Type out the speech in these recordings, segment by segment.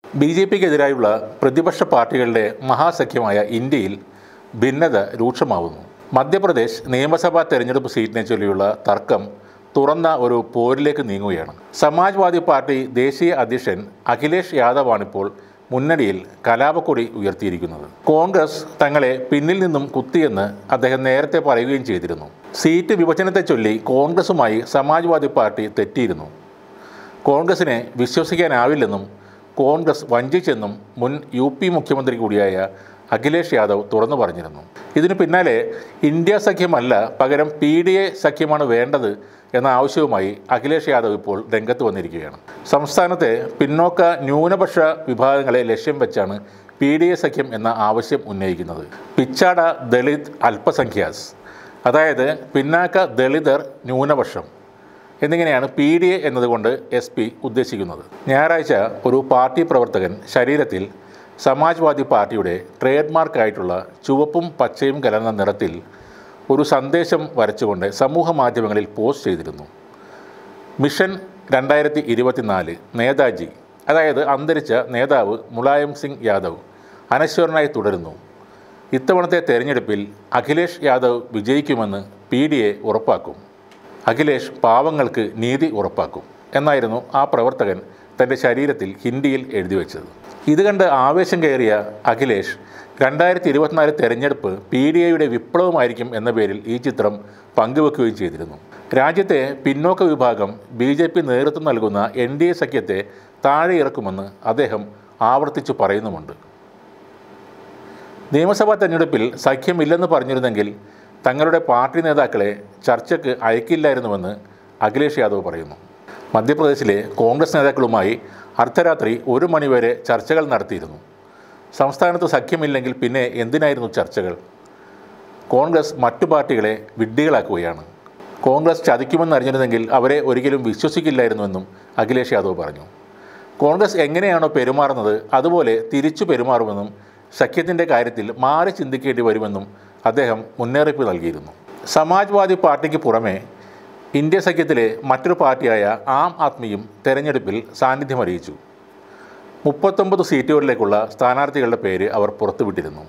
B J പിക്കെതിരായുള്ള പ്രതിപക്ഷ പാർട്ടികളുടെ മഹാസഖ്യമായ ഇന്ത്യയിൽ ഭിന്നത രൂക്ഷമാവുന്നു മധ്യപ്രദേശ് നിയമസഭാ തെരഞ്ഞെടുപ്പ് സീറ്റിനെ ചൊല്ലിയുള്ള തർക്കം തുറന്ന ഒരു പോരിലേക്ക് നീങ്ങുകയാണ് സമാജ്വാദി പാർട്ടി ദേശീയ അധ്യക്ഷൻ അഖിലേഷ് യാദവാണിപ്പോൾ മുന്നണിയിൽ കലാപക്കൊടി ഉയർത്തിയിരിക്കുന്നത് കോൺഗ്രസ് തങ്ങളെ പിന്നിൽ നിന്നും കുത്തിയെന്ന് അദ്ദേഹം നേരത്തെ പറയുകയും ചെയ്തിരുന്നു സീറ്റ് വിഭജനത്തെ ചൊല്ലി കോൺഗ്രസുമായി സമാജ്വാദി പാർട്ടി തെറ്റിയിരുന്നു കോൺഗ്രസിനെ വിശ്വസിക്കാനാവില്ലെന്നും കോൺഗ്രസ് വഞ്ചിച്ചെന്നും മുൻ യു പി മുഖ്യമന്ത്രി കൂടിയായ അഖിലേഷ് യാദവ് തുറന്നു പറഞ്ഞിരുന്നു ഇതിനു പിന്നാലെ ഇന്ത്യ സഖ്യമല്ല പകരം പി ഡി എ സഖ്യമാണ് വേണ്ടത് എന്ന ആവശ്യവുമായി അഖിലേഷ് യാദവ് ഇപ്പോൾ രംഗത്ത് വന്നിരിക്കുകയാണ് സംസ്ഥാനത്തെ പിന്നോക്ക ന്യൂനപക്ഷ വിഭാഗങ്ങളെ ലക്ഷ്യം വെച്ചാണ് പി ഡി എ സഖ്യം എന്ന ആവശ്യം ഉന്നയിക്കുന്നത് പിച്ചാട ദളിത് അല്പസംഖ്യാസ് അതായത് പിന്നാക്ക ദളിതർ ന്യൂനപക്ഷം എന്നിങ്ങനെയാണ് പി ഡി എ എന്നതുകൊണ്ട് എസ് പി ഉദ്ദേശിക്കുന്നത് ഞായറാഴ്ച ഒരു പാർട്ടി പ്രവർത്തകൻ ശരീരത്തിൽ സമാജ്വാദി പാർട്ടിയുടെ ട്രേഡ് മാർക്കായിട്ടുള്ള ചുവപ്പും പച്ചയും കലർന്ന നിറത്തിൽ ഒരു സന്ദേശം വരച്ചുകൊണ്ട് സമൂഹ മാധ്യമങ്ങളിൽ പോസ്റ്റ് ചെയ്തിരുന്നു മിഷൻ രണ്ടായിരത്തി ഇരുപത്തിനാല് നേതാജി അതായത് അന്തരിച്ച നേതാവ് മുലായം സിംഗ് യാദവ് അനശ്വരനായി തുടരുന്നു ഇത്തവണത്തെ തെരഞ്ഞെടുപ്പിൽ അഖിലേഷ് യാദവ് വിജയിക്കുമെന്ന് പി ഡി എ ഉറപ്പാക്കും അഖിലേഷ് പാവങ്ങൾക്ക് നീതി ഉറപ്പാക്കും എന്നായിരുന്നു ആ പ്രവർത്തകൻ തൻ്റെ ശരീരത്തിൽ ഹിന്ദിയിൽ എഴുതി വെച്ചത് ഇത് കണ്ട് ആവേശം കയറിയ അഖിലേഷ് രണ്ടായിരത്തി ഇരുപത്തിനാല് തെരഞ്ഞെടുപ്പ് പി ഡി എയുടെ വിപ്ലവമായിരിക്കും എന്ന പേരിൽ ഈ ചിത്രം പങ്കുവെക്കുകയും ചെയ്തിരുന്നു രാജ്യത്തെ പിന്നോക്ക വിഭാഗം ബി ജെ പി നേതൃത്വം നൽകുന്ന എൻ ഡി എ സഖ്യത്തെ താഴെ ഇറക്കുമെന്ന് അദ്ദേഹം ആവർത്തിച്ചു പറയുന്നുമുണ്ട് നിയമസഭാ തെരഞ്ഞെടുപ്പിൽ സഖ്യമില്ലെന്ന് പറഞ്ഞിരുന്നെങ്കിൽ തങ്ങളുടെ പാർട്ടി നേതാക്കളെ ചർച്ചയ്ക്ക് അയക്കില്ലായിരുന്നുവെന്ന് അഖിലേഷ് യാദവ് പറയുന്നു മധ്യപ്രദേശിലെ കോൺഗ്രസ് നേതാക്കളുമായി അർദ്ധരാത്രി ഒരു മണിവരെ ചർച്ചകൾ നടത്തിയിരുന്നു സംസ്ഥാനത്ത് സഖ്യമില്ലെങ്കിൽ പിന്നെ എന്തിനായിരുന്നു ചർച്ചകൾ കോൺഗ്രസ് മറ്റു പാർട്ടികളെ വിഡ്ഢികളാക്കുകയാണ് കോൺഗ്രസ് ചതിക്കുമെന്നറിഞ്ഞിരുന്നെങ്കിൽ അവരെ ഒരിക്കലും വിശ്വസിക്കില്ലായിരുന്നുവെന്നും അഖിലേഷ് യാദവ് പറഞ്ഞു കോൺഗ്രസ് എങ്ങനെയാണോ പെരുമാറുന്നത് അതുപോലെ തിരിച്ചു പെരുമാറുമെന്നും സഖ്യത്തിൻ്റെ കാര്യത്തിൽ മാറി ചിന്തിക്കേണ്ടി വരുമെന്നും അദ്ദേഹം മുന്നറിയിപ്പ് നൽകിയിരുന്നു സമാജ്വാദി പാർട്ടിക്ക് പുറമെ ഇന്ത്യ സഖ്യത്തിലെ മറ്റൊരു പാർട്ടിയായ ആം ആദ്മിയും തെരഞ്ഞെടുപ്പിൽ സാന്നിധ്യം അറിയിച്ചു മുപ്പത്തൊമ്പത് സീറ്റുകളിലേക്കുള്ള സ്ഥാനാർത്ഥികളുടെ പേര് അവർ പുറത്തുവിട്ടിരുന്നു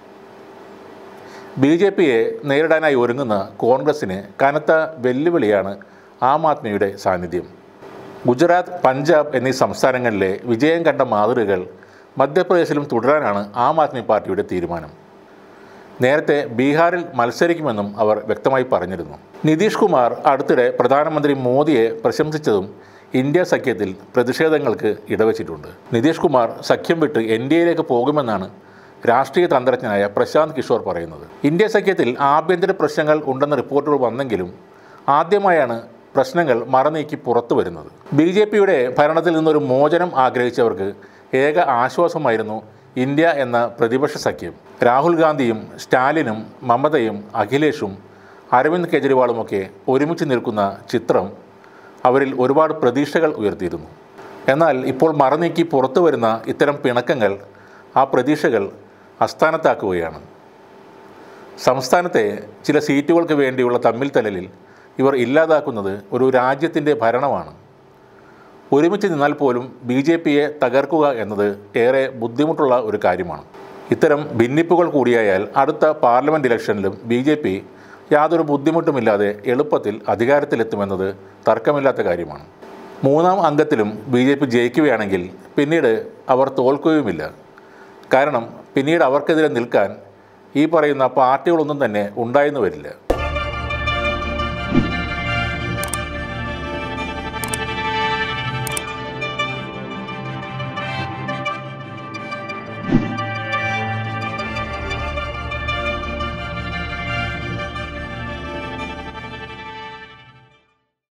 ബി ജെ പിയെ നേരിടാനായി ഒരുങ്ങുന്ന കോൺഗ്രസിന് കനത്ത വെല്ലുവിളിയാണ് ആം ആദ്മിയുടെ സാന്നിധ്യം ഗുജറാത്ത് പഞ്ചാബ് എന്നീ സംസ്ഥാനങ്ങളിലെ വിജയം കണ്ട മാതൃകകൾ മധ്യപ്രദേശിലും തുടരാനാണ് ആം ആദ്മി പാർട്ടിയുടെ തീരുമാനം നേരത്തെ ബീഹാറിൽ മത്സരിക്കുമെന്നും അവർ വ്യക്തമായി പറഞ്ഞിരുന്നു നിതീഷ് കുമാർ അടുത്തിടെ പ്രധാനമന്ത്രി മോദിയെ പ്രശംസിച്ചതും ഇന്ത്യ സഖ്യത്തിൽ പ്രതിഷേധങ്ങൾക്ക് ഇടവച്ചിട്ടുണ്ട് നിതീഷ് കുമാർ സഖ്യം വിട്ട് എൻ ഡി എയിലേക്ക് പോകുമെന്നാണ് രാഷ്ട്രീയ തന്ത്രജ്ഞനായ പ്രശാന്ത് കിഷോർ പറയുന്നത് ഇന്ത്യ സഖ്യത്തിൽ ആഭ്യന്തര പ്രശ്നങ്ങൾ ഉണ്ടെന്ന റിപ്പോർട്ടുകൾ വന്നെങ്കിലും ആദ്യമായാണ് പ്രശ്നങ്ങൾ മറനീക്കി പുറത്തു വരുന്നത് ബി ജെ പിയുടെ ഭരണത്തിൽ നിന്നൊരു മോചനം ആഗ്രഹിച്ചവർക്ക് ഏക ആശ്വാസമായിരുന്നു ഇന്ത്യ എന്ന പ്രതിപക്ഷ സഖ്യം രാഹുൽ ഗാന്ധിയും സ്റ്റാലിനും മമതയും അഖിലേഷും അരവിന്ദ് കെജ്രിവാളുമൊക്കെ ഒരുമിച്ച് നിൽക്കുന്ന ചിത്രം അവരിൽ ഒരുപാട് പ്രതീക്ഷകൾ ഉയർത്തിയിരുന്നു എന്നാൽ ഇപ്പോൾ മറനീക്കി പുറത്തു വരുന്ന ഇത്തരം പിണക്കങ്ങൾ ആ പ്രതീക്ഷകൾ അസ്ഥാനത്താക്കുകയാണ് സംസ്ഥാനത്തെ ചില സീറ്റുകൾക്ക് വേണ്ടിയുള്ള തമ്മിൽ തലലിൽ ഇവർ ഇല്ലാതാക്കുന്നത് ഒരു രാജ്യത്തിൻ്റെ ഭരണമാണ് ഒരുമിച്ച് നിന്നാൽ പോലും ബി ജെ പിയെ തകർക്കുക എന്നത് ഏറെ ബുദ്ധിമുട്ടുള്ള ഒരു കാര്യമാണ് ഇത്തരം ഭിന്നിപ്പുകൾ കൂടിയായാൽ അടുത്ത പാർലമെൻറ്റ് ഇലക്ഷനിലും ബി ജെ പി യാതൊരു ബുദ്ധിമുട്ടുമില്ലാതെ എളുപ്പത്തിൽ അധികാരത്തിലെത്തുമെന്നത് തർക്കമില്ലാത്ത കാര്യമാണ് മൂന്നാം അംഗത്തിലും ബി ജെ പി ജയിക്കുകയാണെങ്കിൽ പിന്നീട് അവർ തോൽക്കുകയുമില്ല കാരണം പിന്നീട് അവർക്കെതിരെ നിൽക്കാൻ ഈ പറയുന്ന പാർട്ടികളൊന്നും തന്നെ ഉണ്ടായെന്ന് വരില്ല